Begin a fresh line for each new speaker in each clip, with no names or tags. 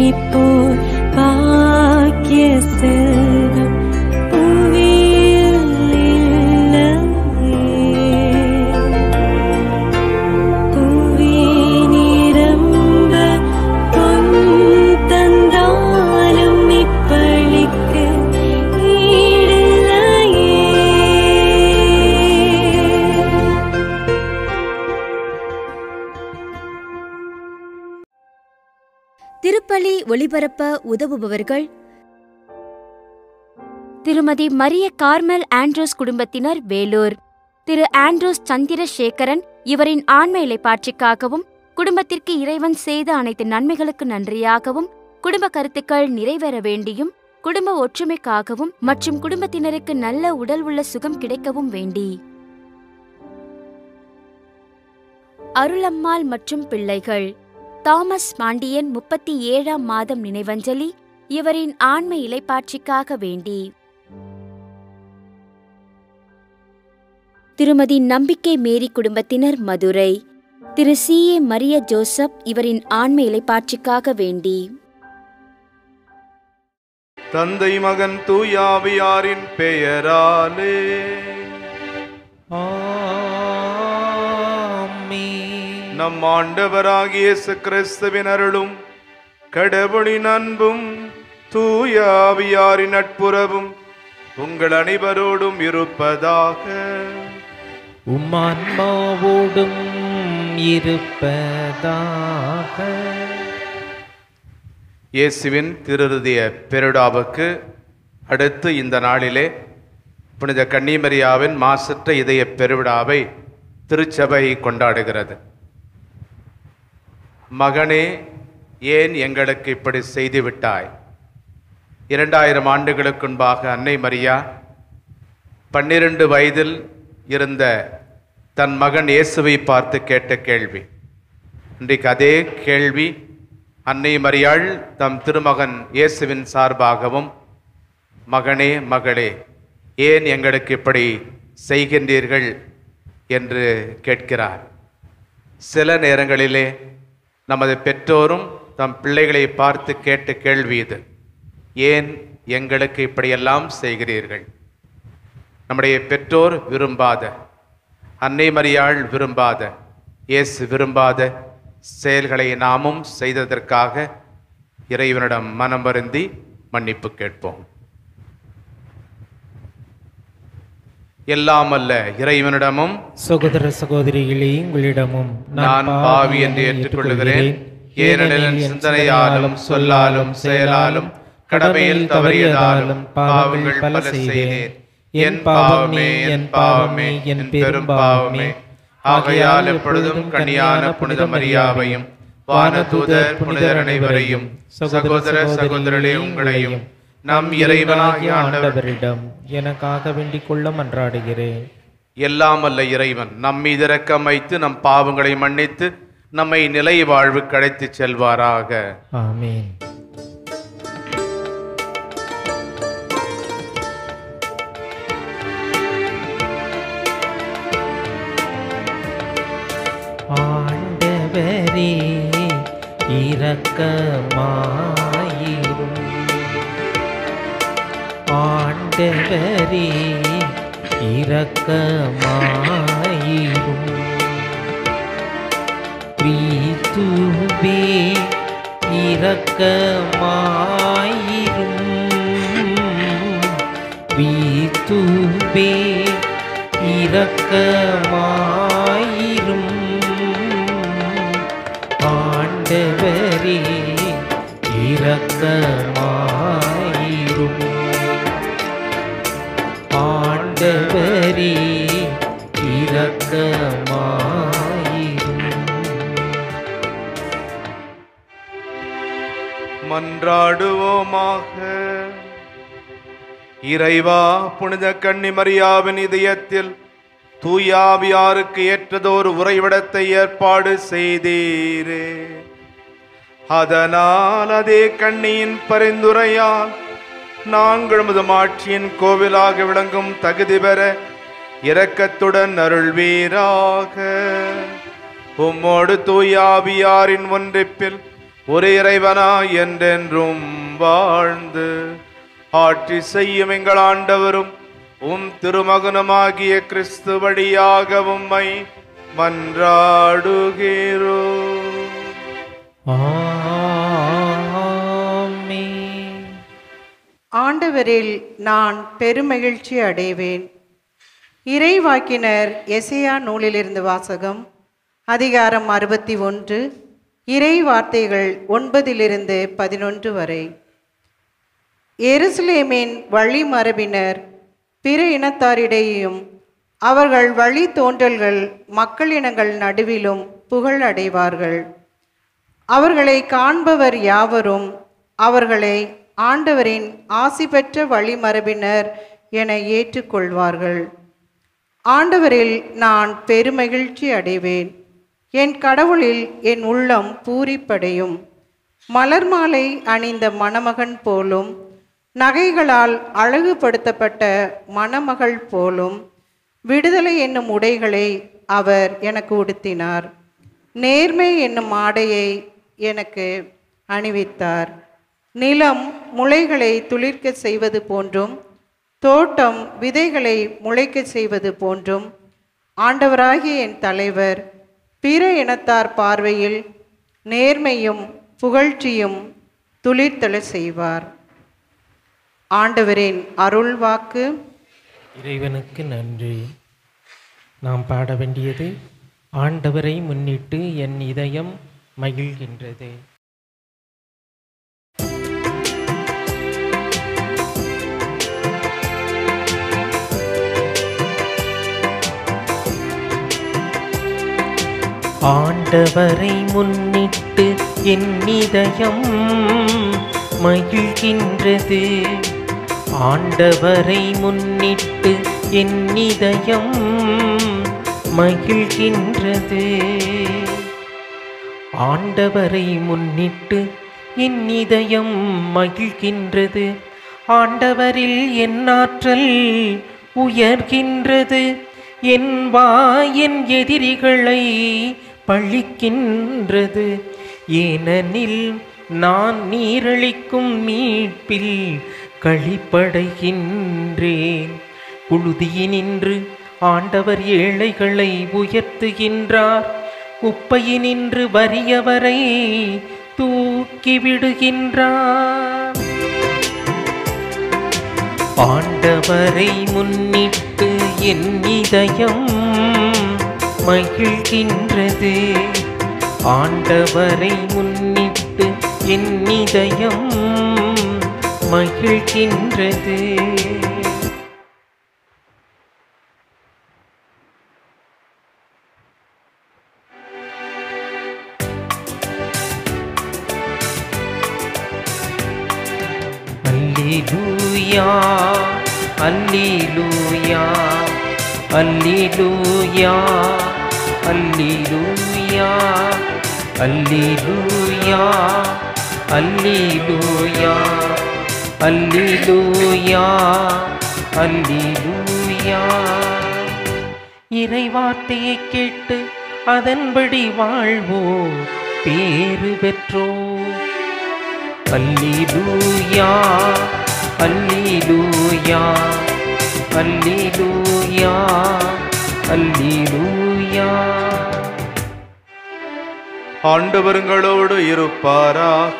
போல் பாக்கிய செல்வம் புவியில் இல்லையே. புவி நிரம்ப பொன் தந்தாலும் இப்பளிக்கு ஈடில்லையே
திருப்பலி ஒளிபரப்ப உதவுபவர்கள் திருமதி மரிய கார்மெல் ஆண்ட்ரோஸ் குடும்பத்தினர் வேலூர் திரு ஆண்ட்ரோஸ் சந்திரசேகரன் இவரின் ஆன்ம இலைப்பாட்சிக்காகவும் குடும்பத்திற்கு இறைவன் செய்த அனைத்து நன்மைகளுக்கு நன்றியாகவும் குடும்ப கருத்துக்கள் நிறைவேற வேண்டியும் குடும்ப ஒற்றுமைக்காகவும் மற்றும் குடும்பத்தினருக்கு நல்ல உடல் உள்ள சுகம் கிடைக்கவும் வேண்டி அருளம்மாள் மற்றும் பிள்ளைகள் தாமஸ் பாண்டியன் முப்பத்தி ஏழாம் மாதம் நினைவஞ்சலி இவரின் ஆன்ம இலைப்பாட்சிக்காக வேண்டி திருமதி நம்பிக்கை மேரி குடும்பத்தினர் மதுரை திரு சி ஏ மரிய ஜோசப் இவரின் ஆன்ம இலைப்பாட்சிக்காக வேண்டி
தந்தை மகன் தூயாவியாரின் பெயராலே
ஆமென்.
நம் ஆண்டவராகிய இயேசு கிறிஸ்துவின் அருளும் கடவுளின் அன்பும் தூயாவியாரின் நட்புறவும் உங்கள் அனைவரோடும் இருப்பதாக
உம் ஆன்மாவோடும் இருப்பதாக
இயேசுவின் திருருதிய பெருடாவுக்கு அடுத்து இந்த நாளிலே புனித கன்னிமரியாவின் மாசற்ற இதய பெருவிழாவை திருச்சபை கொண்டாடுகிறது மகனே ஏன் எங்களுக்கு இப்படி செய்துவிட்டாய் இரண்டாயிரம் ஆண்டுகளுக்கு முன்பாக அன்னை மரியா பன்னிரண்டு வயதில் இருந்த தன் மகன் இயேசுவை பார்த்து கேட்ட கேள்வி இன்றைக்கு அதே கேள்வி அன்னை மரியாள் தம் திருமகன் இயேசுவின் சார்பாகவும் மகனே மகளே ஏன் எங்களுக்கு இப்படி செய்கின்றீர்கள் என்று கேட்கிறார் சில நேரங்களிலே நமது பெற்றோரும் தம் பிள்ளைகளை பார்த்து கேட்ட கேள்வி இது ஏன் எங்களுக்கு இப்படியெல்லாம் செய்கிறீர்கள் நம்முடைய பெற்றோர் விரும்பாத அன்னை மரியாள் விரும்பாத இயேசு விரும்பாத செயல்களை நாமும் செய்ததற்காக இறைவனிடம் மனம் வருந்தி மன்னிப்பு கேட்போம் எல்லாம் அல்ல இறைவனிடமும்
சகோதர சகோதரிகளே உங்களிடமும்
நான் பாவி என்று ஏற்றுக்கொள்கிறேன் ஏனெனில் என் சிந்தனையாலும் சொல்லாலும் செயலாலும் கடமையில் தவறியதாலும் பாவங்கள் பல செய்தேன் என் பாவமே என் பாவமே என் பெரும் பாவமே ஆகையால் எப்பொழுதும் கனியான புனித மரியாவையும் வானதூதர் புனிதர் அனைவரையும் சகோதர சகோதரர்களே உங்களையும் நம் இறைவனாகிய ஆண்டவர்
ஆண்டவரிடம் எனக்காக வேண்டிக் கொள்ள மன்றாடுகிறேன்
எல்லாம் அல்ல இறைவன் நம் மீது இரக்கம் வைத்து நம் பாவங்களை மன்னித்து நம்மை நிலை வாழ்வு கழைத்துச் செல்வாராக
ஆமென் ஆண்டவரே இரக்கமாயிரும் ஆண்டவரே இரக்கமாயிரும் கிறிஸ்துவே இரக்கமாயிரும் கிறிஸ்துவே இரக்கமாயிரும் ஆண்டவரே இரக்கமாயிரும் ஆண்டவரே இரக்கமாயிரும்
மன்றாடுவோமாக இறைவா புனித கன்னிமரியாவின் இதயத்தில் தூயாவியாருக்கு ஏற்றதோர் உறைவிடத்தை ஏற்பாடு செய்தீரே அதனால் அதே கண்ணியின் பரிந்துரையால் நாங்கள் உமது மாட்சியின் கோவிலாக விளங்கும் தகுதி பெற இரக்கத்துடன் அருள்வீராக உம்மோடு தூயாவியாரின் ஒன்றிப்பில் ஒரு இறைவனாய் என்றென்றும் வாழ்ந்து ஆட்சி செய்யும் எங்கள் ஆண்டவரும் உம் திருமகனுமாகிய கிறிஸ்து வழியாக உம்மை மன்றாடுகிறோ
ஆமென்.
ஆண்டவரில் நான் பெருமகிழ்ச்சி அடைவேன் இறைவாக்கினர் எசையா நூலிலிருந்து வாசகம் அதிகாரம் அறுபத்தி ஒன்று இறை வார்த்தைகள் ஒன்பதிலிருந்து பதினொன்று வரை எருசலேமின் வழிமரபினர் பிற இனத்தாரிடையும் அவர்கள் வழி தோன்றல்கள் மக்களினங்கள் நடுவிலும் புகழ் அடைவார்கள் அவர்களை காண்பவர் யாவரும் அவர்களை ஆண்டவரின் ஆசி பெற்ற வழிமரபினர் என ஏற்றுக்கொள்வார்கள் ஆண்டவரில் நான் பெருமகிழ்ச்சி அடைவேன் என் கடவுளில் என் உள்ளம் பூரிப்படையும் மலர் மாலை அணிந்த மணமகன் போலும் நகைகளால் அழகுபடுத்தப்பட்ட மணமகள் போலும் விடுதலை என்னும் உடைகளை அவர் எனக்கு உடுத்தினார் நேர்மை என்னும் ஆடையை எனக்கு அணிவித்தார் நிலம் முளைகளை துளிர்க்க செய்வது போன்றும் தோட்டம் விதைகளை முளைக்க செய்வது போன்றும் ஆண்டவராகிய என் தலைவர் பிற இனத்தார் பார்வையில் நேர்மையும் புகழ்ச்சியும் துளிர்த்தெழ செய்வார் ஆண்டவரின் அருள் வாக்கு
இறைவனுக்கு நன்றி நாம் பாட வேண்டியது ஆண்டவரை முன்னிட்டு என் இதயம் மகிழ்கின்றது ஆண்டவரை முன்னிட்டு என் இதயம் மகிழ்கின்றது ஆண்டவரை முன்னிட்டு என் இதயம் மகிழ்கின்றது ஆண்டவரை முன்னிட்டு என் இதயம் மகிழ்கின்றது ஆண்டவரில் என் ஆற்றல் உயர்கின்றது என் வாயின் எதிரிகளை பழிக்கின்றது ஏனெனில் நான் நீரளிக்கும் மீட்பில் களிப்படைகின்றேன் புழுதியினின்று ஆண்டவர் ஏழைகளை உயர்த்துகின்றார் குப்பையினின்று வறியவரை தூக்கி விடுகின்றார் ஆண்டவரை முன்னிட்டு என் இதயம் மகிழ்கின்றது ஆண்டவரை முன்னிட்டு என் இதயம் மகிழ்கின்றது அல்லேலூயா அல்லேலூயா அல்லேலூயா அல்லேலூயா அல்லேலூயா அல்லேலூயா அல்லேலூயா அல்லேலூயா இறைவார்த்தையை கேட்டு அதன்படி வாழ்வோம் பேறு பெற்றோம் அல்லேலூயா அல்லேலூயா அல்லேலூயா அல்லேலூயா
ஆண்டவருங்களோடு இருப்பாராக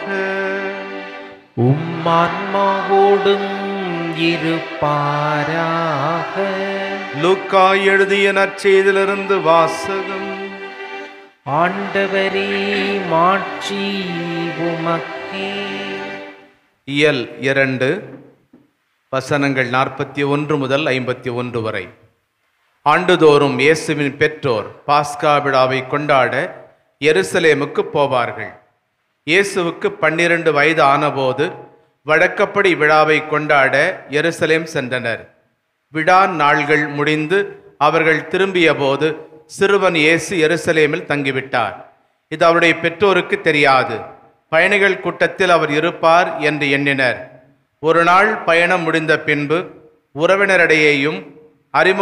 உம்மான்மாவோடும் இருப்பாராக
லூக்கா எழுதிய நற்செய்திலிருந்து வாசகம்
ஆண்டவரே மாட்சி உமக்கே
இயல் இரண்டு வசனங்கள் நாற்பத்தி ஒன்று முதல் ஐம்பத்தி ஒன்று வரை ஆண்டுதோறும் இயேசுவின் பெற்றோர் பாஸ்கா விழாவை கொண்டாட எருசலேமுக்கு போவார்கள் இயேசுவுக்கு பன்னிரண்டு வயது ஆனபோது வழக்கப்படி விழாவை கொண்டாட எருசலேம் சென்றனர் விழா நாள்கள் முடிந்து அவர்கள் திரும்பியபோது சிறுவன் இயேசு எருசலேமில் தங்கிவிட்டார் இது அவருடைய பெற்றோருக்கு தெரியாது பயணிகள் கூட்டத்தில் அவர் இருப்பார் என்று எண்ணினர் ஒரு நாள் பயணம் முடிந்த பின்பு உறவினரிடையேயும்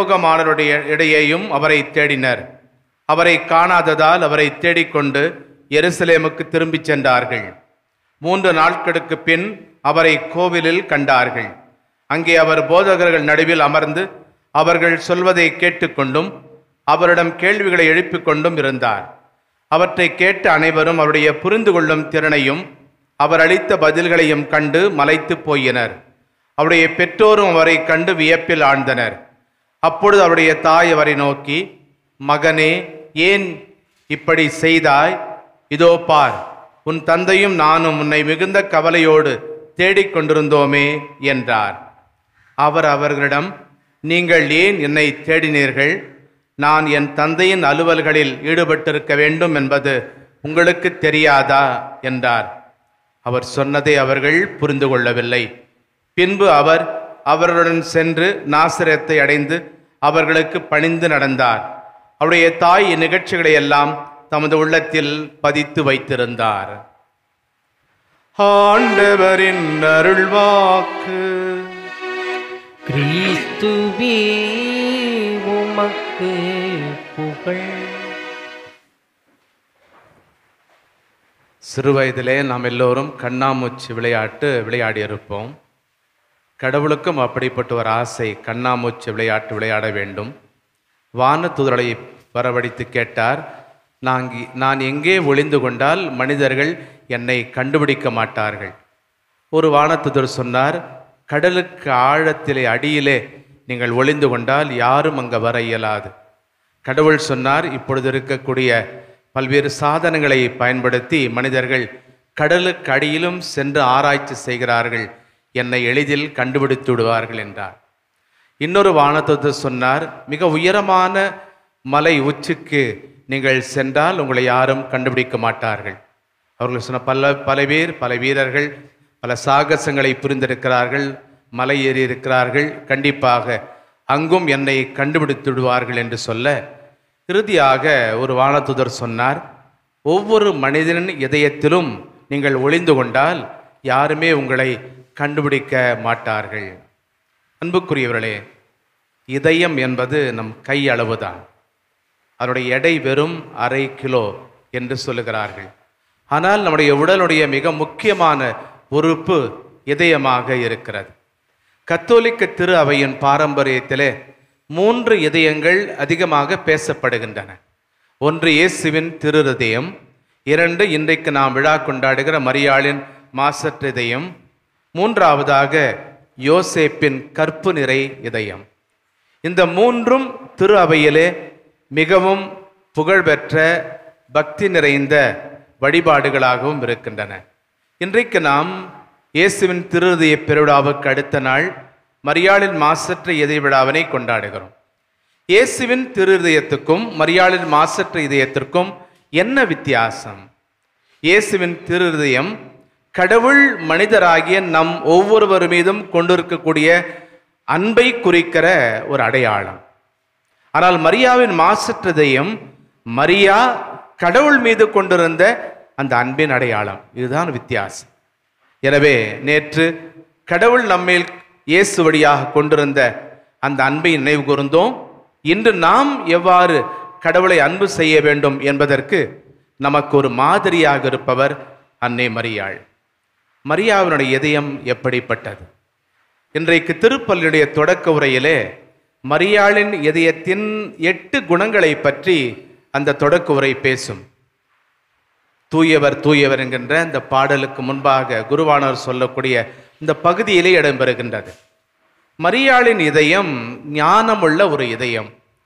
அறிமுகமானவருடைய இடையேயும் அவரை தேடினர் அவரை காணாததால் அவரை தேடிக்கொண்டு எருசலேமுக்கு திரும்பிச் சென்றார்கள் மூன்று நாட்களுக்கு பின் அவரை கோவிலில் கண்டார்கள் அங்கே அவர் போதகர்கள் நடுவில் அமர்ந்து அவர்கள் சொல்வதை கேட்டுக்கொண்டும் அவரிடம் கேள்விகளை எழுப்பிக் கொண்டும் இருந்தார் அவற்றை கேட்ட அனைவரும் அவருடைய புரிந்து கொள்ளும் திறனையும் அவர் அளித்த பதில்களையும் கண்டு மலைத்து போயினர் அவருடைய பெற்றோரும் அவரை கண்டு வியப்பில் ஆழ்ந்தனர் அப்பொழுது அவருடைய தாய் அவரை நோக்கி மகனே ஏன் இப்படி செய்தாய் இதோ பார் உன் தந்தையும் நானும் உன்னை மிகுந்த கவலையோடு தேடிக் கொண்டிருந்தோமே என்றார் அவர் அவர்களிடம் நீங்கள் ஏன் என்னை தேடினீர்கள் நான் என் தந்தையின் அலுவல்களில் ஈடுபட்டிருக்க வேண்டும் என்பது உங்களுக்கு தெரியாதா என்றார் அவர் சொன்னதை அவர்கள் புரிந்து கொள்ளவில்லை பின்பு அவர் அவர்களுடன் சென்று நாசிரத்தை அடைந்து அவர்களுக்கு பணிந்து நடந்தார் அவருடைய தாய் இந்நிகழ்ச்சிகளை எல்லாம் தமது உள்ளத்தில் பதித்து வைத்திருந்தார் ஆண்டவரின் அருள்வாக்கு
கிறிஸ்துவே உமக்கு புகழ்
சிறுவயதிலே நாம் எல்லோரும் கண்ணாமூச்சி விளையாட்டு விளையாடி இருப்போம் கடவுளுக்கும் அப்படிப்பட்ட ஒரு ஆசை கண்ணாமூச்சி விளையாட்டு விளையாட வேண்டும் வானத்துதரை வரவழைத்து கேட்டார் நான் இ- நான் எங்கே ஒளிந்து கொண்டால் மனிதர்கள் என்னை கண்டுபிடிக்க மாட்டார்கள் ஒரு வானத்துதர் சொன்னார் கடலுக்கு ஆழத்திலே அடியிலே நீங்கள் ஒளிந்து கொண்டால் யாரும் அங்கே வர இயலாது கடவுள் சொன்னார் இப்பொழுது இருக்கக்கூடிய பல்வேறு சாதனங்களை பயன்படுத்தி மனிதர்கள் கடலுக்கு அடியிலும் சென்று ஆராய்ச்சி செய்கிறார்கள் என்னை எளிதில் கண்டுபிடித்து விடுவார்கள் என்றார் இன்னொரு வானத்தத்து சொன்னார் மிக உயரமான மலை உச்சிக்கு நீங்கள் சென்றால் உங்களை யாரும் கண்டுபிடிக்க மாட்டார்கள் அவர்கள் சொன்ன பல பல பேர் பல வீரர்கள் பல சாகசங்களை புரிந்திருக்கிறார்கள் மலை ஏறி இருக்கிறார்கள் கண்டிப்பாக அங்கும் என்னை கண்டுபிடித்து விடுவார்கள் என்று சொல்ல இறுதியாக ஒரு வானதுதர் சொன்னார் ஒவ்வொரு மனிதனின் இதயத்திலும் நீங்கள் ஒளிந்து கொண்டால் யாருமே உங்களை கண்டுபிடிக்க மாட்டார்கள் அன்புக்குரியவர்களே இதயம் என்பது நம் கை அளவுதான் அதனுடைய எடை வெறும் அரை கிலோ என்று சொல்லுகிறார்கள் ஆனால் நம்முடைய உடலுடைய மிக முக்கியமான உறுப்பு இதயமாக இருக்கிறது கத்தோலிக்க திரு அவையின் பாரம்பரியத்திலே மூன்று இதயங்கள் அதிகமாக பேசப்படுகின்றன ஒன்று இயேசுவின் திரு இதயம் இரண்டு இன்றைக்கு நாம் விழா கொண்டாடுகிற மரியாளின் மாசற்ற இதயம் மூன்றாவதாக யோசேப்பின் கற்பு நிறை இதயம் இந்த மூன்றும் திரு அவையிலே மிகவும் புகழ்பெற்ற பக்தி நிறைந்த வழிபாடுகளாகவும் இருக்கின்றன இன்றைக்கு நாம் இயேசுவின் திருதய பெருவிழாவுக்கு அடுத்த நாள் மரியாளின் மாசற்ற இதய விழாவினை கொண்டாடுகிறோம் இயேசுவின் திருதயத்துக்கும் மரியாளின் மாசற்ற இதயத்திற்கும் என்ன வித்தியாசம் இயேசுவின் திருதயம் கடவுள் மனிதராகிய நம் ஒவ்வொருவர் மீதும் கொண்டிருக்கக்கூடிய அன்பை குறிக்கிற ஒரு அடையாளம் ஆனால் மரியாவின் மாசற்றதையும் மரியா கடவுள் மீது கொண்டிருந்த அந்த அன்பின் அடையாளம் இதுதான் வித்தியாசம் எனவே நேற்று கடவுள் நம்மேல் இயேசு வழியாக கொண்டிருந்த அந்த அன்பை நினைவு கூர்ந்தோம் இன்று நாம் எவ்வாறு கடவுளை அன்பு செய்ய வேண்டும் என்பதற்கு நமக்கு ஒரு மாதிரியாக இருப்பவர் அன்னை மரியாள் மரியாவினுடைய இதயம் எப்படிப்பட்டது இன்றைக்கு திருப்பல்லியுடைய தொடக்க உரையிலே மரியாளின் இதயத்தின் எட்டு குணங்களை பற்றி அந்த தொடக்க உரை பேசும் தூயவர் தூயவர் என்கின்ற இந்த பாடலுக்கு முன்பாக குருவானவர் சொல்லக்கூடிய இந்த பகுதியிலே இடம்பெறுகின்றது மரியாளின் இதயம் ஞானமுள்ள ஒரு இதயம்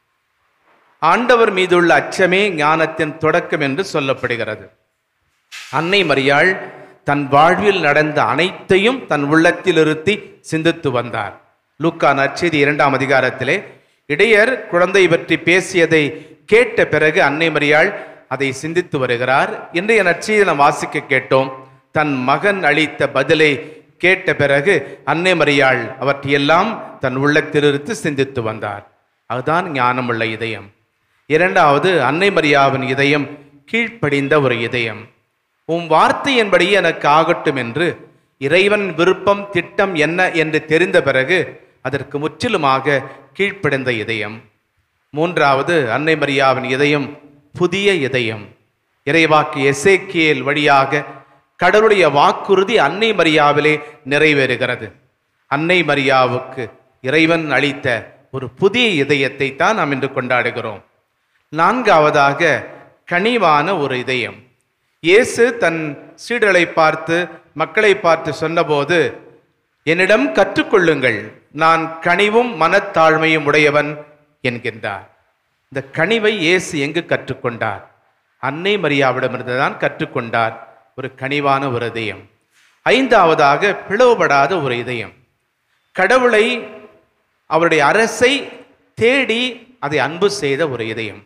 ஆண்டவர் மீதுள்ள அச்சமே ஞானத்தின் தொடக்கம் என்று சொல்லப்படுகிறது அன்னை மரியாள் தன் வாழ்வில் நடந்த அனைத்தையும் தன் உள்ளத்தில் இருத்தி சிந்தித்து வந்தார் லூக்கா நற்செய்தி இரண்டாம் அதிகாரத்திலே இடையர் குழந்தை பற்றி பேசியதை கேட்ட பிறகு அன்னை மரியாள் அதை சிந்தித்து வருகிறார் இன்றைய நற்செய்தி நாம் வாசிக்க கேட்டோம் தன் மகன் அளித்த பதிலை கேட்ட பிறகு அன்னை மரியாள் அவற்றையெல்லாம் தன் உள்ளத்தில் இருத்து சிந்தித்து வந்தார் அதுதான் ஞானமுள்ள இதயம் இரண்டாவது அன்னை மரியாவின் இதயம் கீழ்ப்படிந்த ஒரு இதயம் உம் வார்த்தையின்படி எனக்கு ஆகட்டும் என்று இறைவன் விருப்பம் திட்டம் என்ன என்று தெரிந்த பிறகு அதற்கு முற்றிலுமாக கீழ்ப்படிந்த இதயம் மூன்றாவது அன்னை மரியாவின் இதயம் புதிய இதயம் இறைவாக்கு எசேக்கியேல் வழியாக கடவுளுடைய வாக்குறுதி அன்னை மரியாவிலே நிறைவேறுகிறது அன்னை மரியாவுக்கு இறைவன் அளித்த ஒரு புதிய இதயத்தை தான் நாம் இன்று கொண்டாடுகிறோம் நான்காவதாக கனிவான ஒரு இதயம் இயேசு தன் சீடர்களை பார்த்து மக்களை பார்த்து சொன்னபோது என்னிடம் கற்றுக்கொள்ளுங்கள் நான் கனிவும் மனத்தாழ்மையும் உடையவன் என்கின்றார் இந்த கனிவை இயேசு எங்கு கற்றுக்கொண்டார் அன்னை மரியாவிடமிருந்து தான் கற்றுக்கொண்டார் ஒரு கனிவான ஒரு இதயம் ஐந்தாவதாக பிளவுபடாத ஒரு இதயம் கடவுளை அவருடைய அரசை தேடி அதை அன்பு செய்த ஒரு இதயம்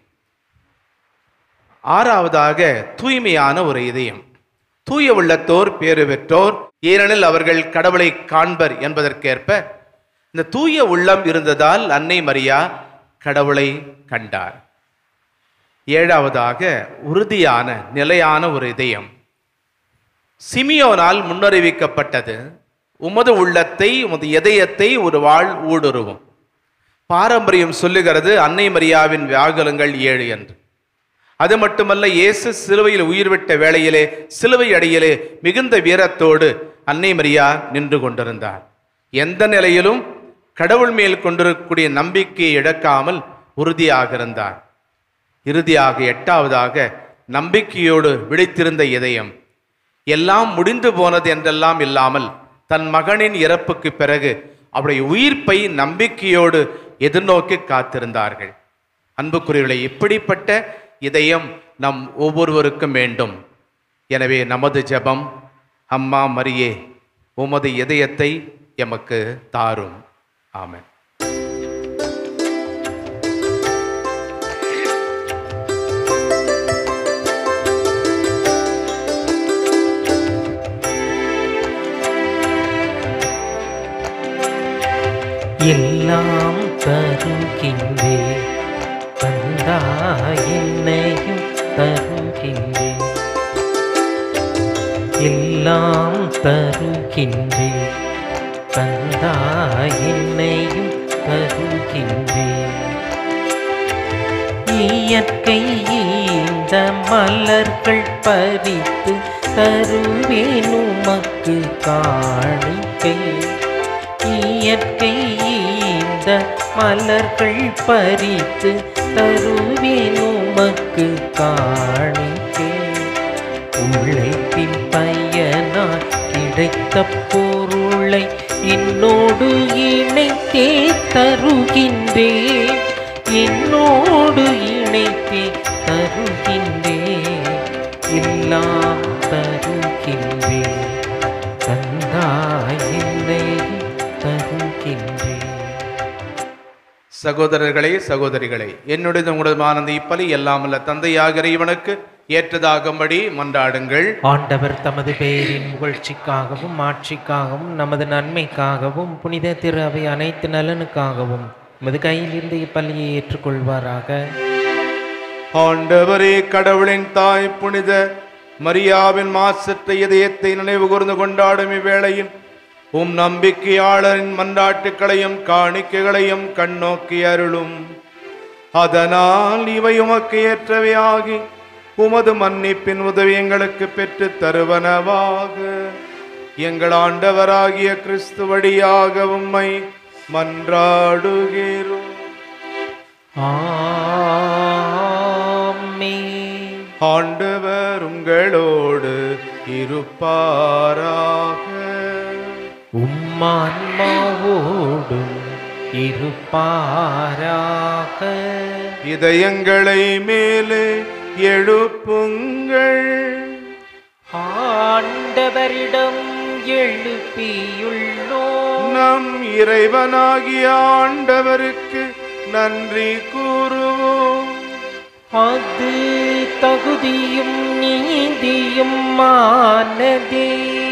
ஆறாவதாக தூய்மையான ஒரு இதயம் தூய உள்ளத்தோர் பேறு பெற்றோர் ஏனெனில் அவர்கள் கடவுளை காண்பர் என்பதற்கேற்ப இந்த தூய உள்ளம் இருந்ததால் அன்னை மரியா கடவுளை கண்டார் ஏழாவதாக உறுதியான நிலையான ஒரு இதயம் சிமியோனால் முன்னறிவிக்கப்பட்டது உமது உள்ளத்தை உமது இதயத்தை ஒரு வாழ் ஊடுருவும் பாரம்பரியம் சொல்லுகிறது அன்னை மரியாவின் வியாகுலங்கள் ஏழு என்று அது மட்டுமல்ல இயேசு சிலுவையில் உயிர் விட்ட வேளையிலே சிலுவை அடியிலே மிகுந்த வீரத்தோடு அன்னை மரியா நின்று கொண்டிருந்தார் எந்த நிலையிலும் கடவுள் மேல் கொண்டிருக்கக்கூடிய நம்பிக்கையை இழக்காமல் உறுதியாக இருந்தார் இறுதியாக எட்டாவதாக நம்பிக்கையோடு விழித்திருந்த இதயம் எல்லாம் முடிந்து போனது என்றெல்லாம் இல்லாமல் தன் மகனின் இறப்புக்கு பிறகு அவருடைய உயிர்ப்பை நம்பிக்கையோடு எதிர்நோக்கி காத்திருந்தார்கள் அன்புக்குரியவர்களை இப்படிப்பட்ட இதயம் நம் ஒவ்வொருவருக்கும் வேண்டும் எனவே நமது ஜெபம் அம்மா மரியே உமது இதயத்தை எமக்கு தாரும் ஆமென்
எல்லாம் தருகின்றே தந்தா என்னையும் தருகின்றே எல்லாம் தருகின்றே தந்தா என்னையும் தருகின்றே இயற்கை இந்த மலர்கள் பறித்து தருவேன் உமக்கு காணிக்கை இயற்கை இந்த மலர்கள் பறித்து தருவேன் உமக்கு காணிக்கை உழைப்பின் பயனாய் கிடைத்த பொருளை என்னோடு இணைத்தே தருகின்றேன் என்னோடு இணைத்தே தருகின்றேன் எல்லாம் தருகின்றேன் தந்தாய் என்னை தருகின்றேன்
சகோதரர்களே சகோதரிகளே என்னுடைய உங்களதுமான அந்த இப்பலி எல்லாமல்ல தந்தையாக இறைவனுக்கு ஏற்றதாகும்படி மன்றாடுங்கள்
ஆண்டவர் தமது பெயரின் புகழ்ச்சிக்காகவும் ஆட்சிக்காகவும் நமது நன்மைக்காகவும் புனித திரு அவை அனைத்து நலனுக்காகவும் உமது கையில் இருந்து இப்பள்ளியை ஏற்றுக்கொள்வாராக
ஆண்டவரே கடவுளின் தாய் புனித மரியாவின் மாசற்ற இதயத்தை நினைவு கூர்ந்து கொண்டாடும் இவ்வேளையில் உம் நம்பிக்கையாளரின் மன்றாட்டுக்களையும் காணிக்கைகளையும் கண்ணோக்கி அருளும் அதனால் இவை உமக்கு ஏற்றவையாகி உமது மன்னிப்பின் உதவி எங்களுக்கு பெற்றுத் தருவனவாக எங்கள் ஆண்டவராகிய கிறிஸ்து வழியாக உம்மை மன்றாடுகிறோம்
ஆமென்.
ஆண்டவர் உங்களோடு இருப்பாராக
உம்மான்மாவோடும் இருப்பாராக
இதயங்களை மேலே எழுப்புங்கள்
ஆண்டவரிடம் எழுப்பியுள்ளோம்
நம் இறைவனாகிய ஆண்டவருக்கு நன்றி கூறுவோம்
அது தகுதியும் நீதியும் மானதே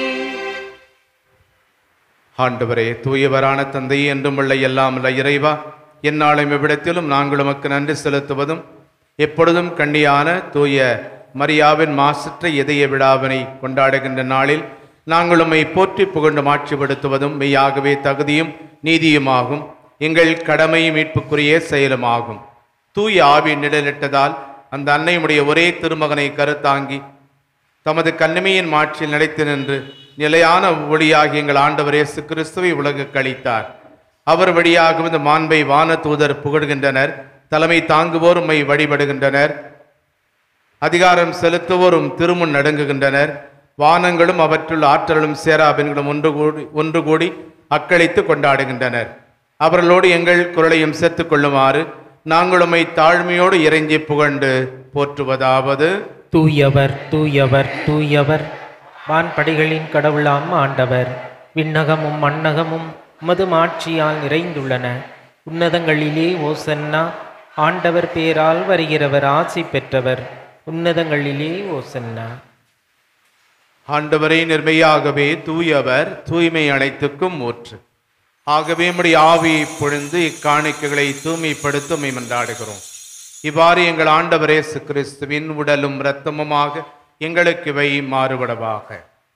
ஆண்டவரே தூயவரான தந்தை என்றும் உள்ள எல்லாம் உள்ள இறைவா எந்நாளும் எவ்விடத்திலும் நாங்கள் உமக்கு நன்றி செலுத்துவதும் எப்பொழுதும் கண்ணியான தூய மரியாவின் மாசற்ற இதய விழாவினை கொண்டாடுகின்ற நாளில் நாங்கள் உம்மை போற்றி புகழ்ந்து மாட்சிப்படுத்துவதும் மெய்யாகவே தகுதியும் நீதியுமாகும் எங்கள் கடமை மீட்புக்குரிய செயலுமாகும் தூய ஆவி நிழலிட்டதால் அந்த அன்னையுடைய ஒரே திருமகனை கருத்தாங்கி தமது கண்ணிமையின் மாட்சியில் நிலைத்து நின்று நிலையான ஒளியாகி எங்கள் ஆண்டவர் இயேசு கிறிஸ்துவை உலகுக்கு அளித்தார் அவர் வழியாக இந்த மாண்பை வான தூதர் புகழ்கின்றனர் தலைமை தாங்குவோர் உம்மை வழிபடுகின்றனர் அதிகாரம் செலுத்துவோரும் திருமுன் நடுங்குகின்றனர் வானங்களும் அவற்றுள் ஆற்றலும் சேராபின்களும் ஒன்று கூடி ஒன்று கூடி அக்களித்து கொண்டாடுகின்றனர் அவர்களோடு எங்கள் குரலையும் சேர்த்துக் கொள்ளுமாறு நாங்கள் உம்மை தாழ்மையோடு இறைஞ்சி புகழ்ந்து போற்றுவதாவது
தூயவர் தூயவர் தூயவர் வான்படிகளின் கடவுளாம் ஆண்டவர் விண்ணகமும் மண்ணகமும் உமது மாட்சியால் நிறைந்துள்ளன உன்னதங்களிலே ஓசன்னா ஆண்டவர் பேரால் வருகிறவர் ஆசி பெற்றவர் உன்னதங்களிலே ஓசன்னா
ஆண்டவரை நிர்மையாகவே தூயவர் தூய்மை அனைத்துக்கும் ஊற்று ஆகவே நம்முடைய ஆவியை பொழிந்து இக்காணிக்கைகளை தூய்மைப்படுத்த உம்மை மன்றாடுகிறோம் இவ்வாறு எங்கள் ஆண்டவர் இயேசு கிறிஸ்துவின் உடலும் இரத்தமுமாக எங்களுக்கு இவை மாறுபடவாக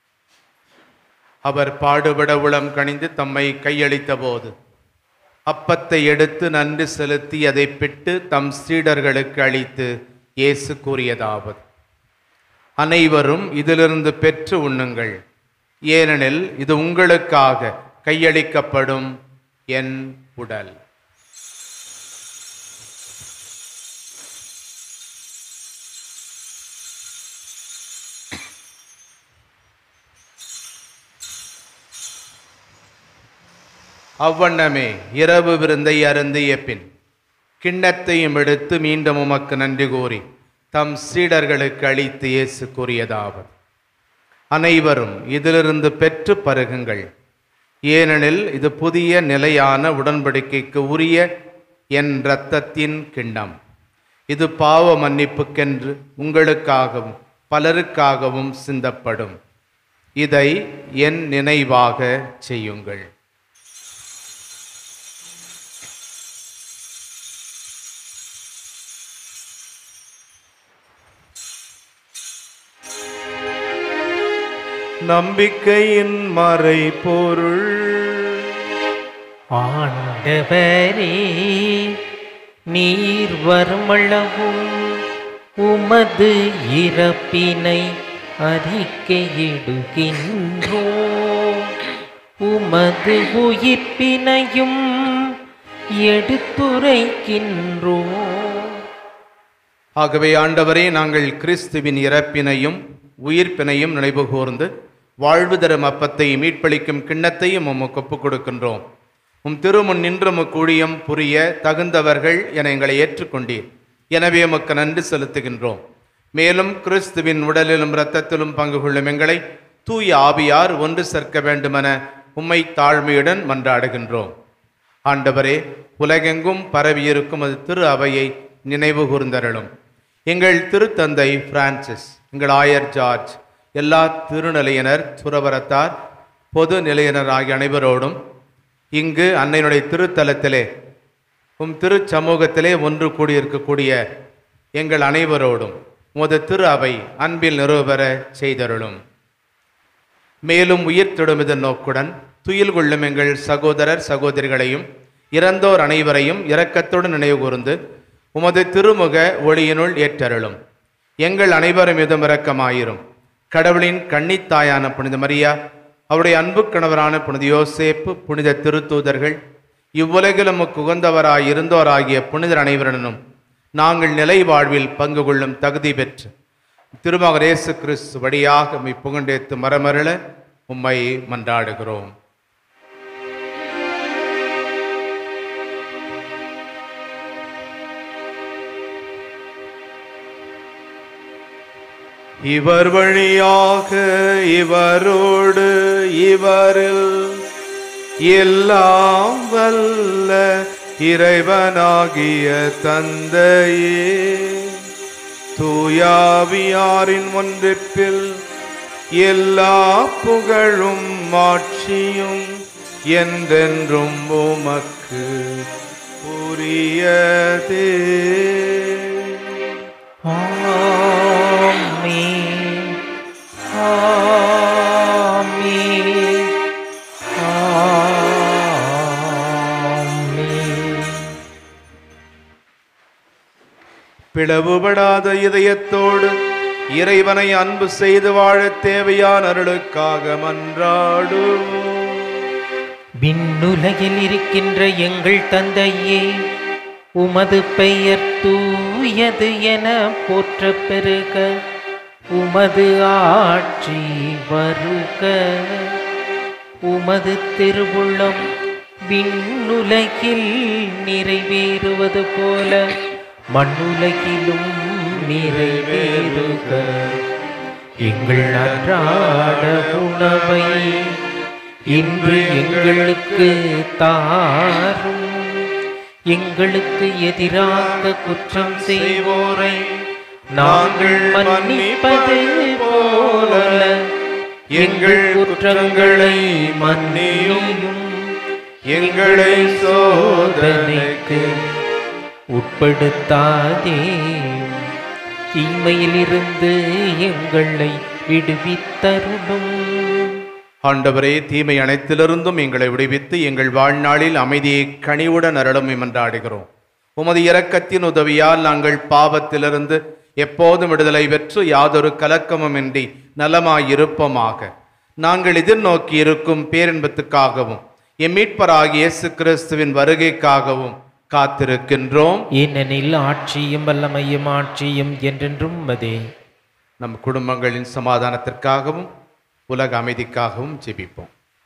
அவர் பாடுபட உளம் கணிந்து தம்மை கையளித்த போது அப்பத்தை எடுத்து நன்றி செலுத்தி அதை பிட்டு தம் சீடர்களுக்கு அளித்து இயேசு கூறியதாவது அனைவரும் இதிலிருந்து பெற்று உண்ணுங்கள் ஏனெனில் இது உங்களுக்காக கையளிக்கப்படும் என் உடல் அவ்வண்ணமே இரவு விருந்தை அருந்திய பின் கிண்ணத்தையும் எடுத்து மீண்டும் உமக்கு நன்றி கூறி தம் சீடர்களுக்கு அளித்து இயேசு கூறியதாவது அனைவரும் இதிலிருந்து பெற்று பருகுங்கள் ஏனெனில் இது புதிய நிலையான உடன்படிக்கைக்கு உரிய என் இரத்தத்தின் கிண்ணம் இது பாவ மன்னிப்புக்கென்று உங்களுக்காகவும் பலருக்காகவும் சிந்தப்படும் இதை என் நினைவாக செய்யுங்கள் நம்பிக்கையின் மறைபொருள்
ஆண்டவரே நீர் வருமளவும் உமது இறப்பினை அறிக்கையிடுகின்றோ உமது உயிர்ப்பினையும் எடுத்துரைக்கின்றோ
ஆகவே ஆண்டவரே நாங்கள் கிறிஸ்துவின் இறப்பினையும் உயிர்ப்பினையும் நினைவு கூர்ந்து வாழ்வு தரும் அப்பத்தை மீட்பளிக்கும் கிண்ணத்தையும் உமக்கு ஒப்புக் கொடுக்கின்றோம் உம் திருமுன் நின்று உமக்கு ஊழியம் புரிய தகுந்தவர்கள் என எங்களை ஏற்றுக்கொண்டீர் எனவே உமக்கு நன்றி செலுத்துகின்றோம் மேலும் கிறிஸ்துவின் உடலிலும் இரத்தத்திலும் பங்கு கொள்ளும் எங்களை தூய ஆவியார் ஒன்று சேர்க்க வேண்டுமென உம்மை தாழ்மையுடன் மன்றாடுகின்றோம் ஆண்டவரே உலகெங்கும் பரவியிருக்கும் அது திரு அவையை நினைவு கூர்ந்தருளும் எங்கள் திருத்தந்தை பிரான்சிஸ் எங்கள் ஆயர் ஜார்ஜ் எல்லா திருநிலையினர் துறவரத்தார் பொது நிலையினர் ஆகிய அனைவரோடும் இங்கு அன்னையினுடைய திருத்தலத்திலே உம் திருச்சமூகத்திலே ஒன்று கூடியிருக்கக்கூடிய எங்கள் அனைவரோடும் உமது திரு அவை அன்பில் நிறுவர செய்தருளும் மேலும் உயிர் தொடுமிதன் நோக்குடன் துயில் கொள்ளும் எங்கள் சகோதரர் சகோதரிகளையும் இறந்தோர் அனைவரையும் இரக்கத்துடன் நினைவு கூர்ந்து உமது திருமுக ஒளியினுள் ஏற்றருளும் எங்கள் அனைவரும் மீதும் இரக்கமாயிரும் கடவுளின் கன்னித்தாயான புனித மரியா அவருடைய அன்பு கணவரான புனித யோசேப்பு புனித திருத்தூதர்கள் இவ்வுலகிலும் உமக்கு உகந்தவராய் இருந்தோராகிய புனிதர் அனைவருடனும் நாங்கள் நிலை வாழ்வில் பங்கு கொள்ளும் தகுதி பெற்று திருமகர் இயேசு கிறிஸ்து வழியாக உம்மை புகண்டேத்து மரமருள உம்மை மன்றாடுகிறோம் இவர் வழியாக இவரோடு இவரில் எல்லாம் வல்ல இறைவனாகிய தந்தையே தூயாவியாரின் ஒன்றிப்பில் எல்லா புகழும் மாட்சியும் என்றென்றும் உமக்கு உரியதே
ஆமென். ஆமென். ஆமென்.
பிளவுபடாத இதயத்தோடு இறைவனை அன்பு செய்து வாழத் தேவையான அருளுக்காக மன்றாடுவோம்
விண்ணுலகில் இருக்கின்ற எங்கள் தந்தையே உமது பெயர் தூயது என போற்ற பெருக உமது ஆட்சி வருக உமது திருவுள்ளம் விண்ணுலகில் நிறைவேறுவது போல மண்ணுலகிலும் நிறைவேறுக எங்கள் அன்றாட உணவை இன்று எங்களுக்கு தாரும் எங்களுக்கு எதிராக குற்றம் செய்வோரை நாங்கள் மன்னிப்பது போல எங்கள் குற்றங்களை மன்னியும் எங்களை சோதனைக்கு உட்படுத்தாதே தீமையிலிருந்து எங்களை விடுவித்தருளும்
ஆண்டவரே தீமை அனைத்திலிருந்தும் எங்களை விடுவித்து எங்கள் வாழ்நாளில் அமைதியை கனிவுடன் அருளும் மன்றாடுகிறோம் உமது இரக்கத்தின் உதவியால் நாங்கள் பாவத்திலிருந்து எப்போதும் விடுதலை பெற்று யாதொரு கலக்கமுமின்றி நலமாயிருப்போமாக நாங்கள் எதிர்நோக்கி இருக்கும் பேரின்பத்துக்காகவும் எம் மீட்பராகிய இயேசு கிறிஸ்துவின் வருகைக்காகவும் காத்திருக்கின்றோம்
ஏனெனில் ஆட்சியும் வல்லமையும் ஆட்சியும் என்றென்றும் மதே
நம் குடும்பங்களின் சமாதானத்திற்காகவும் உலக அமைதிக்காகவும் ஜெபிப்போம்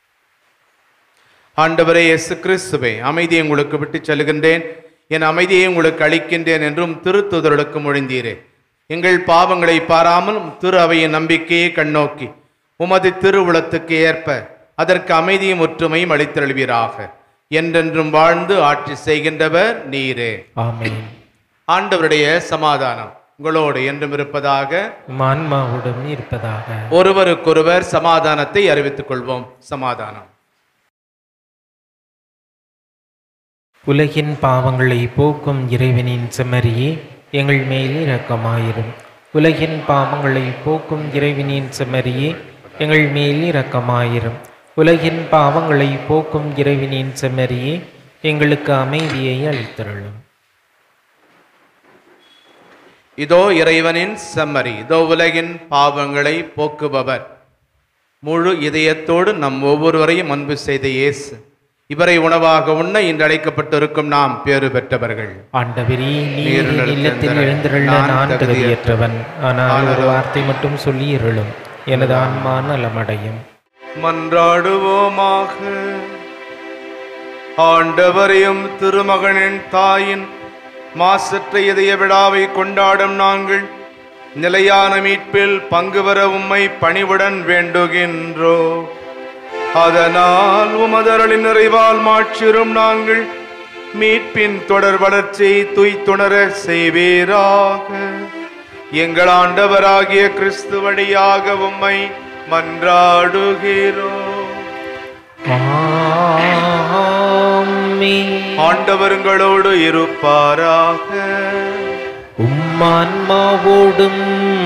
ஆண்டவரே இயேசு கிறிஸ்துவே அமைதியை உங்களுக்கு விட்டுச் செல்கின்றேன் என் அமைதியை உங்களுக்கு அளிக்கின்றேன் என்றும் திருத்துதர்களுக்கு மொழிந்தீரே எங்கள் பாவங்களை பாராமலும் திரு அவையின் நம்பிக்கையை கண்ணோக்கி உமது திருவுளத்துக்கு ஏற்ப அதற்கு அமைதியும் ஒற்றுமையும் அளித்தருள்வீராக என்றென்றும் வாழ்ந்து ஆட்சி செய்கின்றவர் நீரே
ஆமென்
ஆண்டவருடைய சமாதானம் உங்களோடு என்றும் இருப்பதாக
உம் ஆன்மாவுடன் இருப்பதாக
ஒருவருக்கொருவர் சமாதானத்தை அறிவித்துக் கொள்வோம் சமாதானம்
உலகின் பாவங்களை போக்கும் இறைவனின் செம்மறியே எங்கள் மேல் இரக்கமாயிரும் உலகின் பாவங்களை போக்கும் இறைவனின் செம்மறியே எங்கள் மேல் இரக்கமாயிரும் உலகின் பாவங்களை போக்கும் இறைவனின் செம்மறியே எங்களுக்கு அமைதியை அளித்தருளும்
இதோ இறைவனின் செம்மறி இதோ உலகின் பாவங்களை போக்குபவர் முழு இதயத்தோடு நம் ஒவ்வொருவரையும் அன்பு செய்த இயேசு இவரை உணவாக உண்ண இன்று அழைக்கப்பட்டிருக்கும் நாம் பேறு பெற்றவர்கள்
ஆண்டவரே
நீர்
நீர் இல்லத்தில் எழுந்திருள்ள நான் தகுதியற்றவன் ஆனால் ஒரு வார்த்தை மட்டும் சொல்லி இருளும் எனது ஆன்மா நலமடையும்
மன்றாடுவோமாக ஆண்டவரையும் திருமகனின் தாயின் மாசற்ற இதய விழாவை கொண்டாடும் நாங்கள் நிலையான மீட்பில் பங்கு பெற உம்மை பணிவுடன் வேண்டுகின்றோ அதனால் உமதரளின் நிறைவால் மாற்றிரும் நாங்கள் மீட்பின் தொடர் வளர்ச்சியை துய்த்துணர செய்வீராக எங்கள் ஆண்டவராகிய கிறிஸ்து வழியாக உம்மை மன்றாடுகிறோம்
ஆமென்.
ஆண்டவருங்களோடு இருப்பாராக
உம்மான்மாவோடும்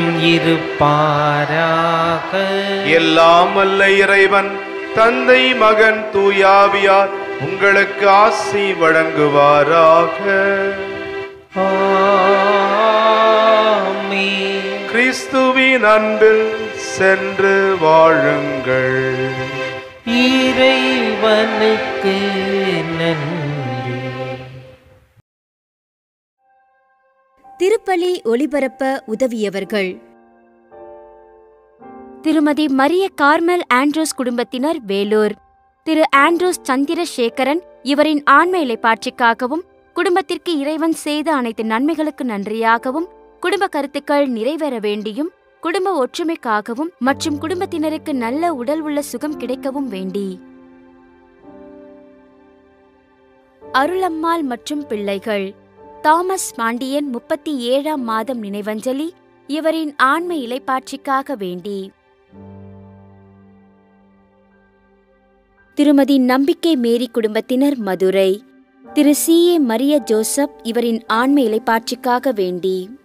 இருப்பாராக
எல்லாம் வல்ல இறைவன் தந்தை மகன் தூயாவியார் உங்களுக்கு ஆசி வழங்குவாராக
ஆமென்.
கிறிஸ்துவின் அன்பில் சென்று வாழுங்கள்
இறைவனுக்கு நன்றி
திருப்பலி ஒளிபரப்ப உதவியவர்கள் திருமதி மரிய கார்மல் ஆண்ட்ரோஸ் குடும்பத்தினர் வேலூர் திரு ஆண்ட்ரோஸ் சந்திரசேகரன் இவரின் ஆன்ம இலைப்பாட்சிக்காகவும் குடும்பத்திற்கு இறைவன் செய்த அனைத்து நன்மைகளுக்கு நன்றியாகவும் குடும்ப கருத்துக்கள் நிறைவேற வேண்டியும் குடும்ப ஒற்றுமைக்காகவும் மற்றும் குடும்பத்தினருக்கு நல்ல உடல் உள்ள சுகம் கிடைக்கவும் வேண்டி அருளம்மாள் மற்றும் பிள்ளைகள் தாமஸ் பாண்டியன் முப்பத்தி ஏழாம் மாதம் நினைவஞ்சலி இவரின் ஆன்ம இலைப்பாட்சிக்காக வேண்டி திருமதி நம்பிக்கை மேரி குடும்பத்தினர் மதுரை திரு சி ஏ மரிய ஜோசப் இவரின் ஆன்ம இலைப்பாட்சிக்காக வேண்டி